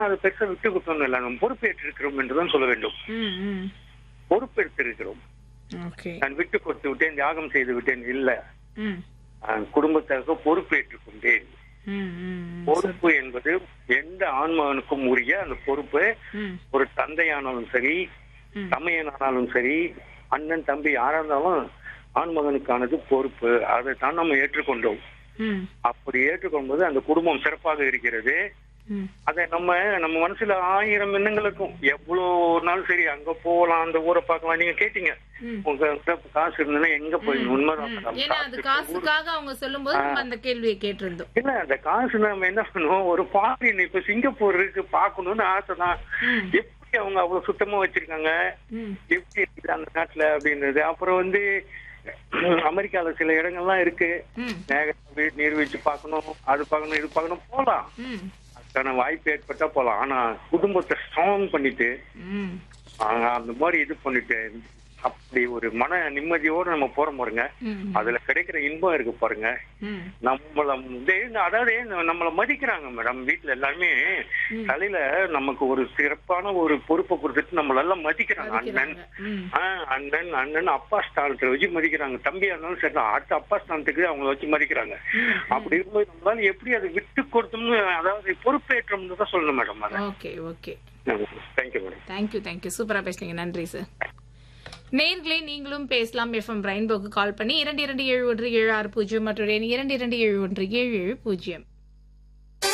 அது பெருசா விட்டு கொடுத்தோம் இல்லை நம்ம பொறுப்பேற்று இருக்கிறோம் என்றுதான் சொல்ல வேண்டும் ம் ம் பொறுப்பெடுத்து இருக்கிறோம் ஓகே நான் விட்டு கொடுத்து விட்டேன் தியாகம் செய்து விட்டேன் இல்ல ம் நான் குடும்பத்திற்கு பொறுப்பேற்றுக் கொண்டேன் ம் ம் பொறுப்பு என்பது எந்த ஆண்மகனுக்கும் உரிய அந்த பொறுப்பு ம் ஒரு தந்தையானாலும் சரி ம் தமையனானாலும் சரி அண்ணன் தம்பி யாரா இருந்தாலும் ஆண்மகனுக்கானது பொறுப்பு அதை தான் நம்ம ஏற்றுக்கொண்டோம் ம் அப்படி ஏற்றுக்கொள்ளும்போது அந்த குடும்பம் சிறப்பாக இருக்கிறது ம் அதை நம்ம நம்ம மனசுல ஆயிரம் எண்ணங்கள் இருக்கும் எவ்வளவு நாள் சரி அங்க போகலாம் அந்த ஊரை பார்க்கலாம் நீங்க கேட்டீங்க ம் உங்க கிட்ட காசு இருந்ததுன்னா எங்க போய் உண்மைதான் ம். மேடம். ஏன்னா அது காசுக்காக அவங்க சொல்லும்போது நம்ம அந்த கேள்வியை கேட்டிருந்தோம் இல்ல அந்த காசு நம்ம என்ன பண்ணுவோம் ஒரு ஃபாரின் இப்ப சிங்கப்பூர் இருக்கு பார்க்கணும்னு ஆசைதான் ம் எப்படி அவங்க அவ்வளவு சுத்தமா வச்சிருக்காங்க ம் எப்படி இருக்குது அந்த நாட்டுல அப்படின்றது அப்புறம் வந்து உம், அமெரிக்கால சில இடங்கள்லாம் இருக்கு ம் மேக நீர்வீழ்ச்சி பார்க்கணும் அது பார்க்கணும் இது பார்க்கணும் போலாம் ம் அதுக்கான வாய்ப்பு ஏற்பட்டா போலாம் ஆனா குடும்பத்தை ஸ்ட்ராங் பண்ணிட்டு ம் ஆஹ், அந்த மாதிரி இது பண்ணிட்டு அப்படி ஒரு மன நிம்மதியோட நம்ம போறோம் பாருங்க ம் அதுல கிடைக்கிற இன்பம் இருக்கு பாருங்க ம் நம்மள வந்து அதாவது நம்மள மதிக்கிறாங்க மேடம் வீட்டுல எல்லாருமே ம். தலையில நமக்கு ஒரு சிறப்பான ஒரு பொறுப்பை கொடுத்துட்டு நம்மள எல்லாம் மதிக்கிறாங்க அண்ணன் மதிக்கிறாங்க. ம் ஆஹ் அண்ணன் அண்ணன் அப்பா ஸ்தானத்துல வச்சு மதிக்கிறாங்க தம்பியா இருந்தாலும் சரி தான். அடுத்த அப்பா ஸ்தானத்துக்கு அவங்கள வச்சு மதிக்கிறாங்க அப்படி இருக்கும்போது நம்மளால எப்படி அதை விட்டு கொடுத்தோம்னு அதாவது பொறுப்பேற்றோம்னு தான் சொல்லணும் மேடம் அதை okay okay thank you madam thank you thank you சூப்பரா பேசுனீங்க நன்றி சார் நேர்களே நீங்களும் பேசலாம் எஃப்எம் ரெயின்போக்கு கால் பண்ணி இரண்டு இரண்டு ஏழு ஒன்று ஏழு ஆறு பூஜ்ஜியம் மற்றும் இரண்டு இரண்டு ஏழு ஒன்று ஏழு ஏழு பூஜ்ஜியம்